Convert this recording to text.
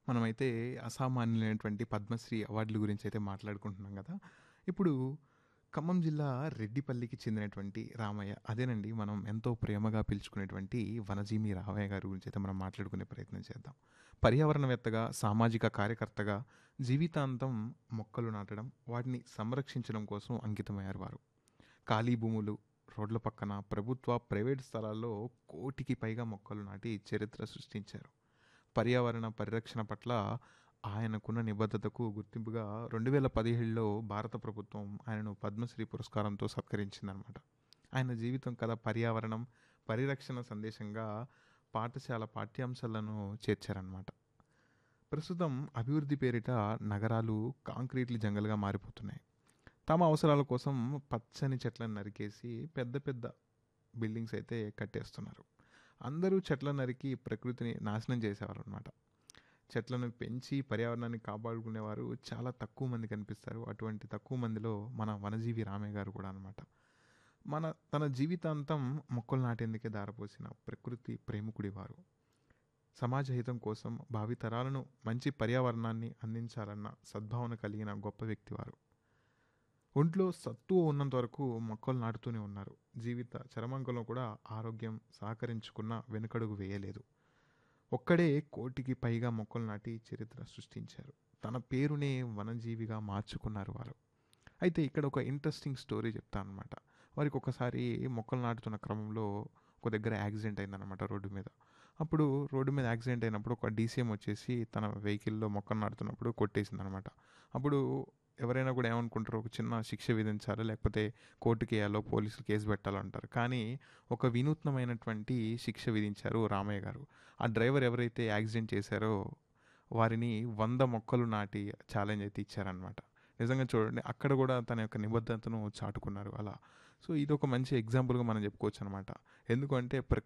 మనమైతే అసామాన్యులైనటువంటి పద్మశ్రీ అవార్డుల గురించి అయితే మాట్లాడుకుంటున్నాం కదా ఇప్పుడు ఖమ్మం జిల్లా రెడ్డిపల్లికి చెందినటువంటి రామయ్య అదేనండి మనం ఎంతో ప్రేమగా పిలుచుకునేటువంటి వనజీమి రామయ్య గారి గురించి అయితే మనం మాట్లాడుకునే ప్రయత్నం చేద్దాం పర్యావరణవేత్తగా సామాజిక కార్యకర్తగా జీవితాంతం మొక్కలు నాటడం వాటిని సంరక్షించడం కోసం అంకితమయ్యారు వారు ఖాళీ భూములు రోడ్ల పక్కన ప్రభుత్వ ప్రైవేట్ స్థలాల్లో కోటికి పైగా మొక్కలు నాటి చరిత్ర సృష్టించారు పర్యావరణ పరిరక్షణ పట్ల ఆయనకున్న నిబద్ధతకు గుర్తింపుగా రెండు వేల పదిహేడులో భారత ప్రభుత్వం ఆయనను పద్మశ్రీ పురస్కారంతో సత్కరించిందనమాట ఆయన జీవితం కథ పర్యావరణం పరిరక్షణ సందేశంగా పాఠశాల పాఠ్యాంశాలను చేర్చారనమాట ప్రస్తుతం అభివృద్ధి పేరిట నగరాలు కాంక్రీట్ల జంగల్గా మారిపోతున్నాయి తమ అవసరాల కోసం పచ్చని చెట్లను నరికేసి పెద్ద పెద్ద బిల్డింగ్స్ అయితే కట్టేస్తున్నారు అందరూ చెట్లను నరికి ప్రకృతిని నాశనం చేసేవారు అనమాట చెట్లను పెంచి పర్యావరణాన్ని కాపాడుకునేవారు చాలా తక్కువ మంది కనిపిస్తారు అటువంటి తక్కువ మందిలో మన వనజీవి రామయ్య గారు కూడా అనమాట మన తన జీవితాంతం మొక్కలు నాటేందుకే దారపోసిన ప్రకృతి ప్రేమికుడి వారు సమాజ హితం కోసం భావితరాలను మంచి పర్యావరణాన్ని అందించాలన్న సద్భావన కలిగిన గొప్ప వ్యక్తి వారు ఒంట్లో సత్తువ ఉన్నంత వరకు మొక్కలు నాటుతూనే ఉన్నారు జీవిత చరమాంకంలో కూడా ఆరోగ్యం సహకరించుకున్న వెనుకడుగు వేయలేదు ఒక్కడే కోటికి పైగా మొక్కలు నాటి చరిత్ర సృష్టించారు తన పేరునే వనజీవిగా మార్చుకున్నారు వారు అయితే ఇక్కడ ఒక ఇంట్రెస్టింగ్ స్టోరీ చెప్తాను అనమాట వారికి ఒకసారి మొక్కలు నాటుతున్న క్రమంలో ఒక దగ్గర యాక్సిడెంట్ అయిందనమాట రోడ్డు మీద అప్పుడు రోడ్డు మీద యాక్సిడెంట్ అయినప్పుడు ఒక డీసీఎం వచ్చేసి తన వెహికల్లో మొక్కలు నాటుతున్నప్పుడు కొట్టేసింది అనమాట అప్పుడు ఎవరైనా కూడా ఏమనుకుంటారు ఒక చిన్న శిక్ష విధించాలి లేకపోతే కోర్టుకి వేయాలో పోలీసులు కేసు పెట్టాలంటారు కానీ ఒక వినూత్నమైనటువంటి శిక్ష విధించారు రామయ్య గారు ఆ డ్రైవర్ ఎవరైతే యాక్సిడెంట్ చేశారో వారిని వంద మొక్కలు నాటి ఛాలెంజ్ అయితే ఇచ్చారనమాట నిజంగా చూడండి అక్కడ కూడా తన యొక్క నిబద్ధతను చాటుకున్నారు అలా సో ఇది ఒక మంచి ఎగ్జాంపుల్గా మనం చెప్పుకోవచ్చు అనమాట ఎందుకంటే